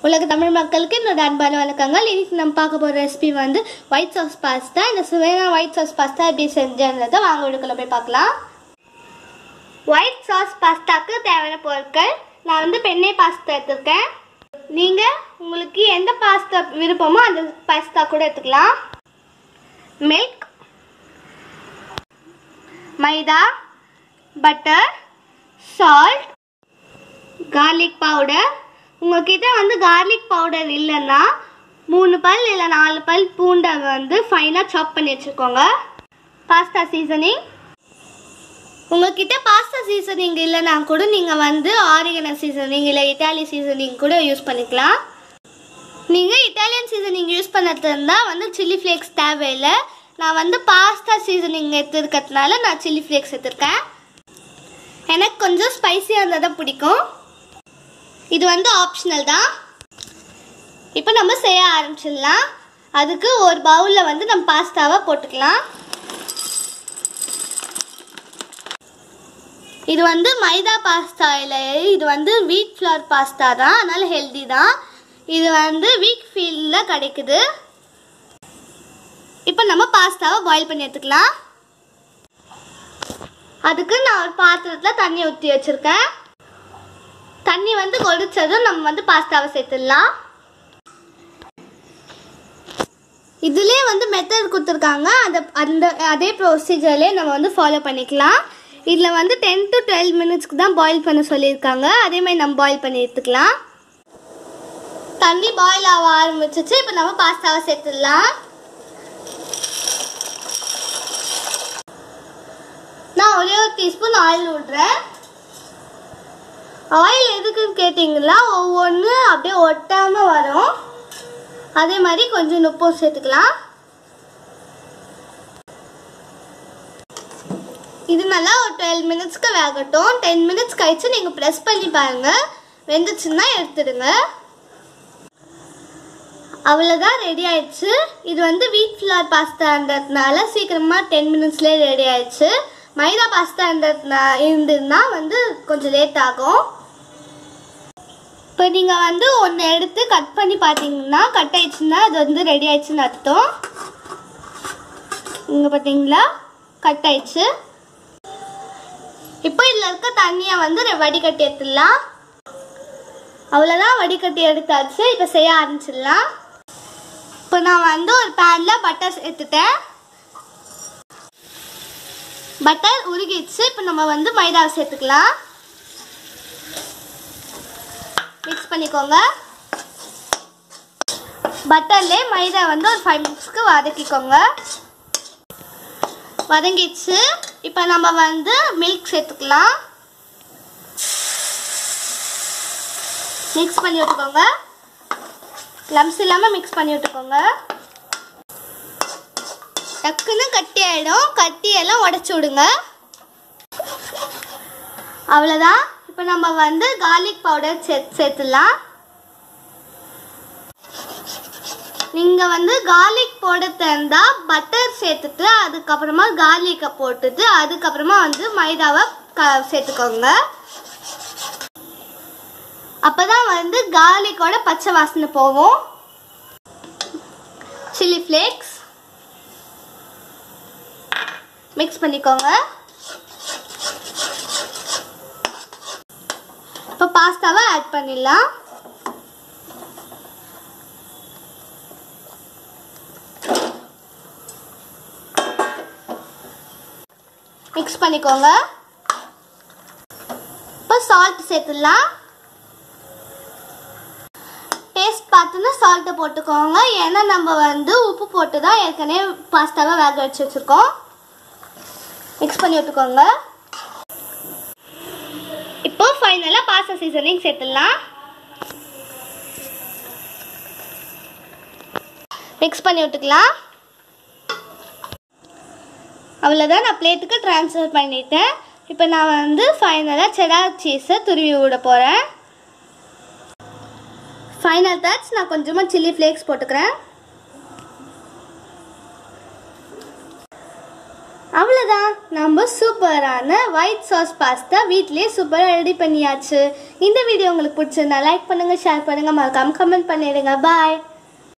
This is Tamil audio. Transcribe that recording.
உலக தமிழ் மக்களுக்கு என்னோட அன்பான வணக்கங்கள் இன்னைக்கு நம்ம பார்க்க போகிற ரெசிபி வந்து ஒயிட் சாஸ் பாஸ்தா இந்த சுவையான ஒயிட் சாஸ் பாஸ்தா எப்படி செஞ்சேன்றதை வாங்க வீடுக்குள்ள போய் பார்க்கலாம் ஒயிட் சாஸ் பாஸ்தாக்கு தேவையான பொருட்கள் நான் வந்து பெண்ணே பாஸ்தா எடுத்திருக்கேன் நீங்கள் உங்களுக்கு எந்த பாஸ்தா விருப்பமோ அந்த பாஸ்தா கூட எடுத்துக்கலாம் milk maida butter salt garlic powder உங்ககிட்ட வந்து கார்லிக் பவுடர் இல்லைன்னா மூணு பல் இல்லை நாலு பல் பூண்டை வந்து ஃபைனாக சாப் பண்ணி வச்சுக்கோங்க பாஸ்தா சீசனிங் உங்ககிட்ட பாஸ்தா சீசனிங் இல்லைன்னா கூட நீங்கள் வந்து ஆரிகன சீசனிங் இல்லை இட்டாலி சீசனிங் கூட யூஸ் பண்ணிக்கலாம் நீங்கள் இட்டாலியன் சீசனிங் யூஸ் பண்ணது இருந்தால் வந்து சில்லி ஃப்ளேக்ஸ் தேவையில்லை நான் வந்து பாஸ்தா சீசனிங் எடுத்துருக்கிறதுனால நான் சில்லி ஃப்ளேக்ஸ் எடுத்திருக்கேன் எனக்கு கொஞ்சம் ஸ்பைசியாக இருந்தால் தான் பிடிக்கும் இது வந்து ஆப்ஷனல் தான் இப்போ நம்ம செய்ய ஆரம்பிச்சிடலாம் அதுக்கு ஒரு பவுலில் வந்து நம்ம பாஸ்தாவை போட்டுக்கலாம் இது வந்து மைதா பாஸ்தா இல்லை இது வந்து வீட் ஃப்ளவர் பாஸ்தா தான் அதனால ஹெல்தி தான் இது வந்து வீக் ஃபீல்டில் கிடைக்குது இப்போ நம்ம பாஸ்தாவை பாயில் பண்ணி எடுத்துக்கலாம் அதுக்கு நான் ஒரு பாத்திரத்தில் தண்ணி ஊற்றி வச்சுருக்கேன் தண்ணி வந்து கொதிச்சதும் நம்ம வந்து பாஸ்தாவை சேர்த்துடலாம் இதுலேயே வந்து மெத்தட் கொடுத்துருக்காங்க அந்த அந்த அதே ப்ரொசீஜர்லேயே நம்ம வந்து ஃபாலோ பண்ணிக்கலாம் இதில் வந்து டென் டு டுவெல் மினிட்ஸ்க்கு தான் பாயில் பண்ண சொல்லியிருக்காங்க அதே மாதிரி நம்ம பாயில் பண்ணி எடுத்துக்கலாம் தண்ணி பாயில் ஆக ஆரம்பிச்சிச்சு இப்போ நம்ம பாஸ்தாவை சேர்த்துடலாம் நான் ஒரே ஒரு டீஸ்பூன் ஆயில் விடுறேன் ஆயில் எதுக்குன்னு கேட்டிங்களா ஒவ்வொன்று அப்படியே ஒட்டாமல் வரும் அதே மாதிரி கொஞ்சம் உப்பும் சேர்த்துக்கலாம் இது நல்லா ஒரு டுவெல் மினிட்ஸ்க்கு வேகட்டும் டென் மினிட்ஸ் கழிச்சு நீங்கள் ப்ரெஸ் பண்ணி பாருங்கள் வெந்துச்சுன்னா எடுத்துடுங்க அவ்வளோதான் ரெடி ஆயிடுச்சு இது வந்து வீட் ஃப்ளவர் பாஸ்தான்றதுனால சீக்கிரமாக டென் மினிட்ஸ்லேயே ரெடி ஆயிடுச்சு மைதா பாஸ்தான்றதுனா இருந்ததுன்னா வந்து கொஞ்சம் லேட் ஆகும் இப்போ நீங்கள் வந்து ஒன்று எடுத்து கட் பண்ணி பார்த்தீங்கன்னா கட் ஆயிடுச்சுன்னா அது வந்து ரெடி ஆயிடுச்சுன்னு அர்த்தம் இங்கே பார்த்தீங்களா கட் ஆயிடுச்சு இப்போ இதில் இருக்க தண்ணியை வந்து வடிகட்டி எடுத்துடலாம் அவ்வளோதான் வடிகட்டி எடுத்தாச்சு இப்போ செய்ய ஆரம்பிச்சிடலாம் இப்போ நான் வந்து ஒரு பேனில் பட்டர் சேர்த்துட்டேன் பட்டர் உருகிடுச்சு இப்போ நம்ம வந்து மைதாவை சேர்த்துக்கலாம் மிக்ஸ் பண்ணிக்கோங்க பட்டர்லே மைதா வந்து ஒரு ஃபைவ் மினிட்ஸ்க்கு வதக்கிக்கோங்க வதங்கிடுச்சு இப்போ நம்ம வந்து மில்க் சேர்த்துக்கலாம் மிக்ஸ் பண்ணி விட்டுக்கோங்க லம்ஸ் இல்லாமல் மிக்ஸ் பண்ணி விட்டுக்கோங்க டக்குன்னு கட்டி ஆகிடும் கட்டியெல்லாம் உடச்சி விடுங்க அவ்வளோதான் இப்போ நம்ம வந்து கார்லிக் பவுடர் சே சேர்த்துடலாம் நீங்கள் வந்து கார்லிக் போட தெரிந்தா பட்டர் சேர்த்துட்டு அதுக்கப்புறமா கார்லிக்கை போட்டுட்டு அதுக்கப்புறமா வந்து மைதாவை க சேர்த்துக்கோங்க அப்போ தான் வந்து கார்லிக்கோட பச்சை வாசனை போகும் சில்லி ஃப்ளேக்ஸ் மிக்ஸ் பண்ணிக்கோங்க இப்போ பாஸ்தாவை ஆட் பண்ணிடலாம் மிக்ஸ் பண்ணிக்கோங்க இப்போ சால்ட் சேர்த்துடலாம் டேஸ்ட் பார்த்துன்னு சால்ட்டை போட்டுக்கோங்க ஏன்னா நம்ம வந்து உப்பு போட்டு தான் ஏற்கனவே பாஸ்தாவை வேக வச்சு வச்சுருக்கோம் மிக்ஸ் பண்ணி விட்டுக்கோங்க இப்போ ஃபைனலாக பாஸ்தா சீசனிங் சேர்த்துடலாம் மிக்ஸ் பண்ணி விட்டுக்கலாம் அவ்வளோதான் நான் பிளேட்டுக்கு ட்ரான்ஸ்ஃபர் பண்ணிட்டேன் இப்போ நான் வந்து ஃபைனலாக செடார் சீஸை துருவி விட போகிறேன் ஃபைனல் டச் நான் கொஞ்சமாக சில்லி ஃப்ளேக்ஸ் போட்டுக்கிறேன் அவ்வளோதான் நம்ம சூப்பரான ஒயிட் சாஸ் பாஸ்தா வீட்லயே சூப்பராக ரெடி பண்ணியாச்சு இந்த வீடியோ உங்களுக்கு பிடிச்சிருந்தா லைக் பண்ணுங்க ஷேர் பண்ணுங்க மறக்காம கமெண்ட் பண்ணிடுங்க பாய்